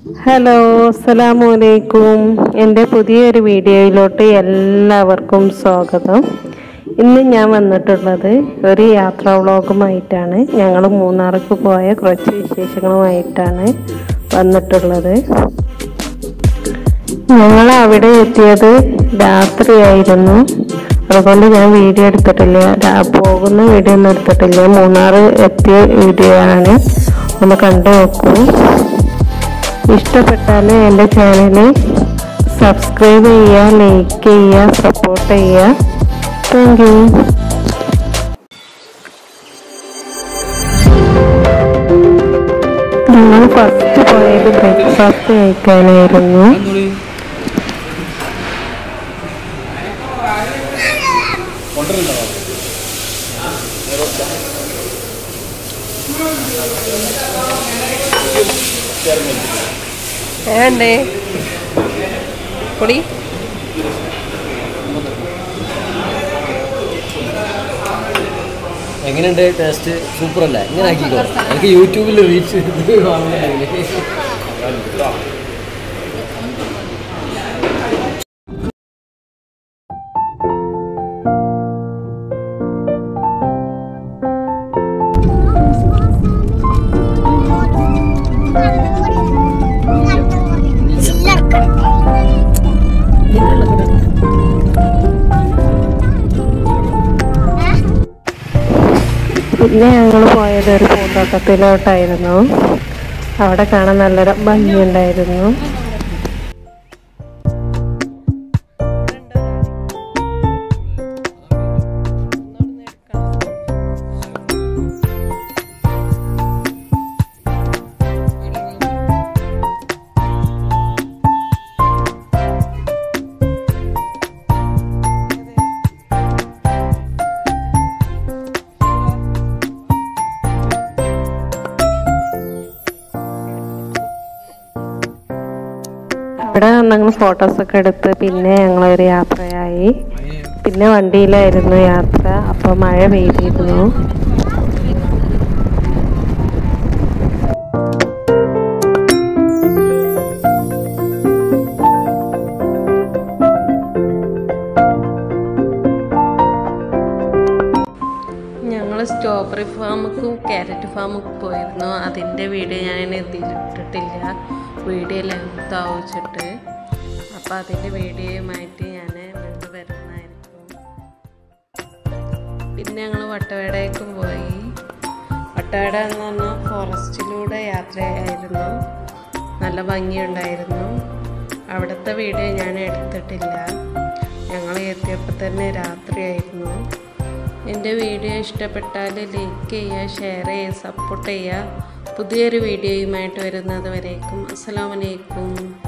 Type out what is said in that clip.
hello അസ്സലാമു അലൈക്കും എൻ്റെ പുതിയൊരു വീഡിയോയിലോട്ട് എല്ലാവർക്കും സ്വാഗതം ഇന്ന് ഞാൻ വന്നിട്ടുള്ളത് ഒരു യാത്രാ വ്ളോഗുമായിട്ടാണ് ഞങ്ങൾ മൂന്നാർക്ക് പോയ കുറച്ച് വിശേഷങ്ങളുമായിട്ടാണ് വന്നിട്ടുള്ളത് ഞങ്ങൾ അവിടെ എത്തിയത് രാത്രിയായിരുന്നു അതുകൊണ്ട് ഞാൻ വീഡിയോ എടുത്തിട്ടില്ല രാ- പോകുന്ന വീഡിയോ ഒന്നും എടുത്തിട്ടില്ല മൂന്നാർ എത്തിയ വീഡിയോ ആണ് ഒന്ന് കണ്ടു നോക്കൂ ഇഷ്ടപ്പെട്ടാൽ എൻ്റെ ചാനൽ സബ്സ്ക്രൈബ് ചെയ്യുക ലൈക്ക് ചെയ്യുക സപ്പോർട്ട് ചെയ്യുക താങ്ക് യു ഞങ്ങൾ ഫസ്റ്റ് പോയത് ബ്രേക്ക്ഫാസ്റ്റ് കഴിക്കാനായിരുന്നു ഏണ്ടേ പൊടി എങ്ങനെയുണ്ട് ടേസ്റ്റ് സൂപ്പർ അല്ലേ ഇങ്ങനെ ആക്കിക്കോ എനിക്ക് യൂട്യൂബിൽ റീച്ച് കാണുന്നുണ്ടെങ്കിൽ പിന്നെ ഞങ്ങൾ പോയത് ഒരു പൂന്തോട്ടത്തിലോട്ടായിരുന്നു അവിടെ കാണാൻ നല്ല ഭംഗിയുണ്ടായിരുന്നു അവിടെ ഞങ്ങൾ ഫോട്ടോസൊക്കെ എടുത്ത് പിന്നെ ഞങ്ങളൊരു യാത്രയായി പിന്നെ വണ്ടിയിലായിരുന്നു യാത്ര അപ്പോൾ മഴ പെയ്തിരുന്നു ഞങ്ങൾ സ്ട്രോബെറി ഫാമുക്കും ക്യാരറ്റ് ഫാമുക്കും പോയിരുന്നു അതിൻ്റെ വീഡിയോ ഞാൻ ഇതിലിട്ടിട്ടില്ല വീഡിയോ ലെങ്ത് ആവശ്യമിട്ട് അപ്പോൾ അതിൻ്റെ വീഡിയോയുമായിട്ട് ഞാൻ വീണ്ടും വരുന്നതായിരിക്കും പിന്നെ ഞങ്ങൾ വട്ടവടേക്കും പോയി വട്ടവട എന്ന് പറഞ്ഞാൽ ഫോറസ്റ്റിലൂടെ യാത്രയായിരുന്നു നല്ല ഭംഗിയുണ്ടായിരുന്നു അവിടുത്തെ വീഡിയോ ഞാൻ എടുത്തിട്ടില്ല ഞങ്ങൾ എത്തിയപ്പോൾ തന്നെ രാത്രിയായിരുന്നു എൻ്റെ വീഡിയോ ഇഷ്ടപ്പെട്ടാൽ ലൈക്ക് ചെയ്യുക ഷെയർ ചെയ്യുക സപ്പോർട്ട് ചെയ്യുക പുതിയൊരു വീഡിയോയുമായിട്ട് വരുന്നത് വരേക്കും അസ്സലാമലൈക്കും